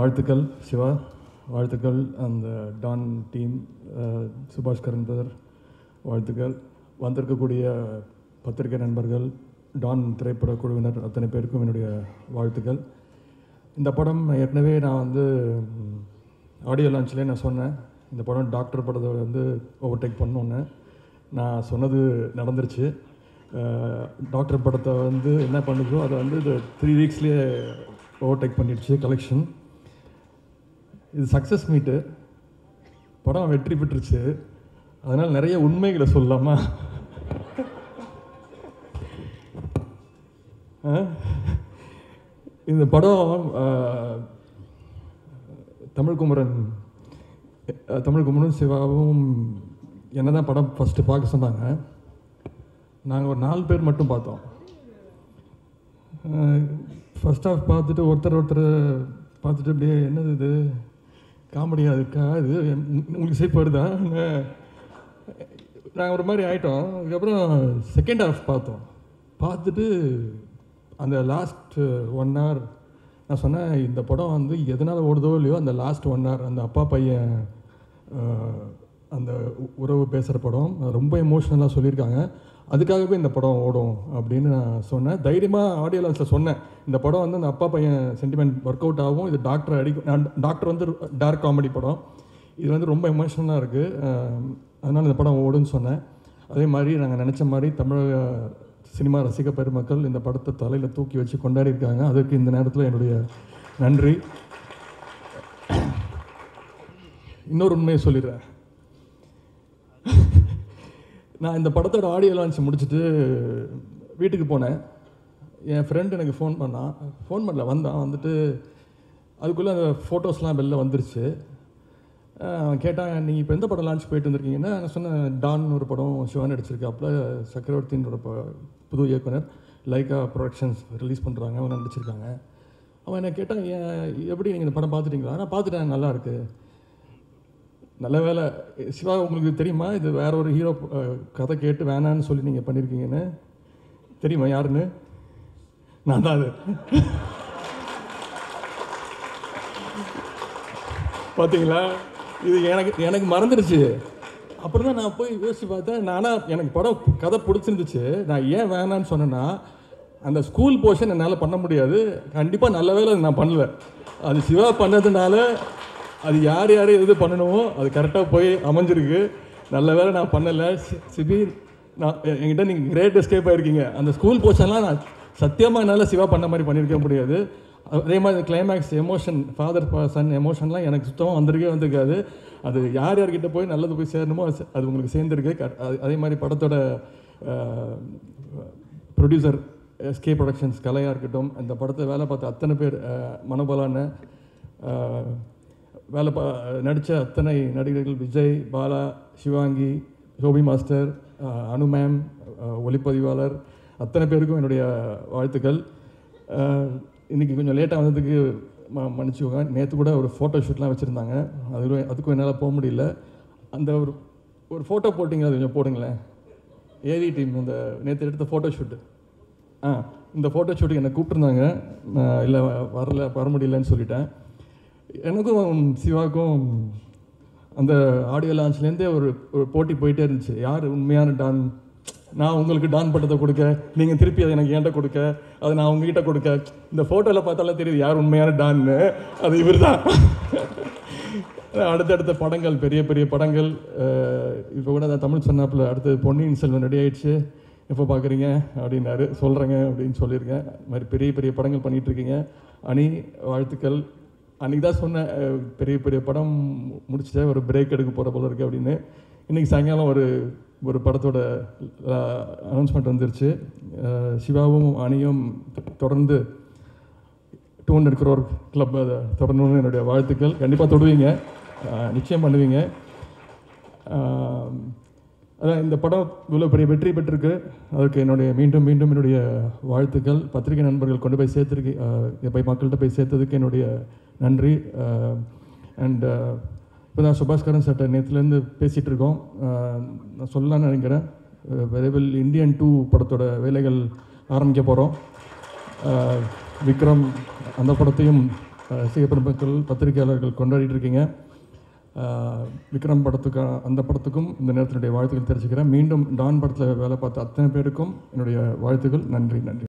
வாழ்த்துக்கள் சிவா வாழ்த்துக்கள் அந்த டான் டீம் சுபாஷ் கரன் பிரதர் வாழ்த்துக்கள் வந்திருக்கக்கூடிய பத்திரிகை நண்பர்கள் டான் திரைப்பட குழுவினர் அத்தனை பேருக்கும் என்னுடைய வாழ்த்துக்கள் இந்த படம் ஏற்கனவே நான் வந்து ஆடியோ லான்ச்லேயே நான் சொன்னேன் இந்த படம் டாக்டர் படத்தை வந்து ஓவர்டேக் பண்ணோன்னு நான் சொன்னது நடந்துருச்சு அஹ், டாக்டர் படத்தை வந்து என்ன பண்ணுதோ அதை வந்து இது த்ரீ வீக்ஸ்லேயே ஓவர்டேக் பண்ணிடுச்சு கலெக்ஷன் இது சக்ஸஸ் மீட்டு படம் வெற்றி பெற்றுச்சு அதனால் நிறைய உண்மைகளை சொல்லலாமா ஆ? இந்த படம் ஆஹ், தமிழ் குமரன் அஹ், தமிழ் குமரன் சிவாவும் என்ன தான் படம் ஃபஸ்ட்டு பார்க்க சொன்னாங்க நாங்கள் ஒரு நாலு பேர் மட்டும் பார்த்தோம் ஃபர்ஸ்ட் ஹாஃப் பார்த்துட்டு ஒருத்தர் ஒருத்தர் பார்த்துட்டு அப்படியே என்னது இது காமெடியாக இருக்கா இது உம், உங்களுக்கு சேஃப் வருதா நாங்கள் ஒரு மாதிரி ஆயிட்டோம் அதுக்கப்புறம் செகண்ட் ஹாஃப் பார்த்தோம் பார்த்துட்டு அந்த லாஸ்ட் ஒன் hour நான் சொன்னேன் இந்த படம் வந்து எதனால் ஓடுதோ இல்லையோ அந்த லாஸ்ட் ஒன் hour அந்த அப்பா பையன் அஹ், அந்த உ- உறவு பேசுகிற படம் அது ரொம்ப எமோஷ்னலாக சொல்லியிருக்காங்க அதுக்காகவே இந்த படம் ஓடும் அப்படின்னு நான் சொன்னேன் தைரியமாக ஆடியோ லான்ஸில் சொன்னேன் இந்த படம் வந்து அந்த அப்பா பையன் சென்டிமெண்ட் ஒர்க் அவுட் ஆகும் இது டாக்டர் அடிக்கும் டாக்டர் வந்து டார்க் காமெடி படம் இது வந்து ரொம்ப எமோஷனலாக இருக்குது அதனால் இந்த படம் ஓடுன்னு சொன்னேன் அதே மாதிரி நாங்கள் நினச்ச மாதிரி தமிழக சினிமா ரசிக பெருமக்கள் இந்த படத்தை தலையில் தூக்கி வச்சு கொண்டாடி இருக்காங்க அதற்கு இந்த நேரத்தில் என்னுடைய நன்றி இன்னொரு உண்மையை சொல்லிடுறேன் நான் இந்த படத்தோட ஆடியோ லான்ச் முடிச்சுட்டு வீட்டுக்கு போனேன் என் ஃப்ரெண்டு எனக்கு ஃபோன் பண்ணான் ஃபோன் பண்ணல வந்தான் வந்துட்டு அதுக்குள்ளே அந்த ஃபோட்டோஸ்லாம் வெளில வந்துருச்சு அஹ் அவன் கேட்டான் நீங்கள் இப்போ எந்த படம் லான்ச் போயிட்டு வந்திருக்கீங்கன்னா நான் சொன்னேன் டான் ஒரு படம் சிவன் நடிச்சிருக்காப்புல சக்கரவர்த்தின்ற ஒரு ப- புது இயக்குனர் லைக்கா ப்ரொடக்ஷன்ஸ் ரிலீஸ் பண்ணுறாங்க அவன் நடிச்சிருக்காங்க அவன் என்ன கேட்டான் ஏன் எப்படி நீங்கள் இந்த படம் பார்த்துட்டீங்களா நான் பார்த்துட்டேன் நல்லா இருக்கு நல்ல வேலை சிவா உங்களுக்கு தெரியுமா இது வேற ஒரு ஹீரோ கதை கேட்டு வேணான்னு சொல்லி நீங்கள் பண்ணியிருக்கீங்கன்னு தெரியுமா யாருன்னு நான் தான் அது பார்த்தீங்களா இது எனக்கு எனக்கு மறந்துடுச்சு அப்புறம் தான் நான் போய் யோசிச்சு பார்த்தேன் நானா எனக்கு படம் கதை பிடிச்சிருந்துச்சு நான் ஏன் வேணான்னு சொன்னேன்னா அந்த ஸ்கூல் போர்ஷன் என்னால் பண்ண முடியாது கண்டிப்பாக நல்ல வேலை நான் பண்ணல அது சிவா பண்ணதுனால அது யார் யார் எது பண்ணணுமோ அது கரெக்டாக போய் அமைஞ்சிருக்கு நல்ல வேலை நான் பண்ணலை சி- சிபி நான் எ- என்கிட்ட நீங்கள் கிரேட் எஸ்கேப் ஆயிருக்கீங்க அந்த ஸ்கூல் போர்ஷன்லாம் நான் சத்தியமாக என்னால் சிவா பண்ண மாதிரி பண்ணியிருக்க முடியாது அதே மாதிரி கிளைமேக்ஸ் எமோஷன் ஃபாதர் சன் எமோஷன்லாம் எனக்கு சுத்தமாக வந்திருக்கே வந்திருக்காது அது யார் யார்கிட்ட போய் நல்லது போய் சேரணுமோ அது அது உங்களுக்கு சேர்ந்துருக்கு க- அது- அதே மாதிரி படத்தோட ப்ரொடியூசர் எஸ்கே ப்ரொடக்ஷன்ஸ் கலையாக இருக்கட்டும் இந்த படத்தை வேலை பார்த்த அத்தனை பேர் அஹ், மனோபலான்னு அஹ், வேலை பா நடித்த அத்தனை நடிகர்கள் விஜய் பாலா சிவாங்கி ஷோபி மாஸ்டர் அஹ், அனு மேம் அஹ், ஒளிப்பதிவாளர் அத்தனை பேருக்கும் என்னுடைய வாழ்த்துக்கள் அஹ், இன்னைக்கு கொஞ்சம் லேட்டாக வந்ததுக்கு ம மன்னிச்சுக்கோங்க நேற்று கூட ஒரு ஃபோட்டோ ஷூட்லாம் வச்சுருந்தாங்க அது அதுக்கும் என்னால் போக முடியல அந்த ஒரு ஒரு ஃபோட்டோ போட்டிங்க அது கொஞ்சம் போடுங்களேன் ஏவி டீம் இந்த நேற்று எடுத்த ஃபோட்டோ ஷூட்டு ஆ இந்த ஃபோட்டோ ஷூட்டுக்கு என்னை கூப்பிட்டுருந்தாங்க நான் இல்லை வரல வர முடியலன்னு சொல்லிட்டேன் எனக்கும் சிவாவுக்கும் அந்த ஆடியோ லான்ச்லேருந்தே ஒரு ஒரு போட்டி போயிட்டே இருந்துச்சு யார் உண்மையான டான் நான் உங்களுக்கு டான் பட்டத்தை கொடுக்க நீங்கள் திருப்பி அதை எனக்கு என்கிட்ட கொடுக்க அதை நான் உங்ககிட்ட கொடுக்க இந்த ஃபோட்டோவில் பார்த்தாலே தெரியுது யார் உண்மையான டான்னு அது இவர் தான் அடுத்தடுத்த படங்கள் பெரிய பெரிய படங்கள் இப்போ கூட நான் தமிழ் சொன்னாப்புல அடுத்து பொன்னியின் செல்வன் ரெடி ஆயிடுச்சு எப்போ பார்க்குறீங்க அப்படின்னாரு சொல்கிறேங்க அப்படின்னு சொல்லியிருக்கேன் இது மாதிரி பெரிய பெரிய படங்கள் பண்ணிட்டு இருக்கீங்க அணி வாழ்த்துக்கள் அன்றைக்கி தான் சொன்னேன் அஹ், பெரிய பெரிய படம் முடிச்சுட்டு ஒரு பிரேக் எடுக்க போகிற போல இருக்கு அப்படின்னு இன்றைக்கி சாயங்காலம் ஒரு ஒரு படத்தோட அனௌன்ஸ்மெண்ட் வந்துருச்சு அஹ், சிவாவும் அணியும் தொடர்ந்து டூ ஹண்ட்ரட் க்ரோர் கிளப் அதை தொடரணும்னு என்னுடைய வாழ்த்துக்கள் கண்டிப்பாக தொடுவீங்க அஹ், நிச்சயம் பண்ணுவீங்க அஹ், அதான் இந்த படம் இவ்வளோ பெரிய வெற்றி பெற்றிருக்கு அதுக்கு என்னுடைய மீண்டும் மீண்டும் என்னுடைய வாழ்த்துக்கள் பத்திரிகை நண்பர்கள் கொண்டு போய் சேர்த்துருக்கு அஹ், போய் மக்கள்கிட்ட போய் சேர்த்ததுக்கு என்னுடைய நன்றி அண்ட் இப்போ தான் சுபாஷ்கரன் சட்டை நேற்றுலேருந்து பேசிகிட்டு இருக்கோம் அஹ், நான் சொல்லலாம்னு நினைக்கிறேன் அஹ், விரைவில் இந்தியன் டூ படத்தோட வேலைகள் ஆரம்பிக்க போகிறோம் விக்ரம் அந்த படத்தையும் ரசிக பெருமக்கள் பத்திரிகையாளர்கள் கொண்டாடிட்டு இருக்கீங்க அஹ், விக்ரம் படத்துக்கு அந்த படத்துக்கும் இந்த நேரத்தினுடைய வாழ்த்துக்கள் தெரிவிச்சுக்கிறேன் மீண்டும் டான் படத்தில் வேலை பார்த்த அத்தனை பேருக்கும் என்னுடைய வாழ்த்துக்கள் நன்றி நன்றி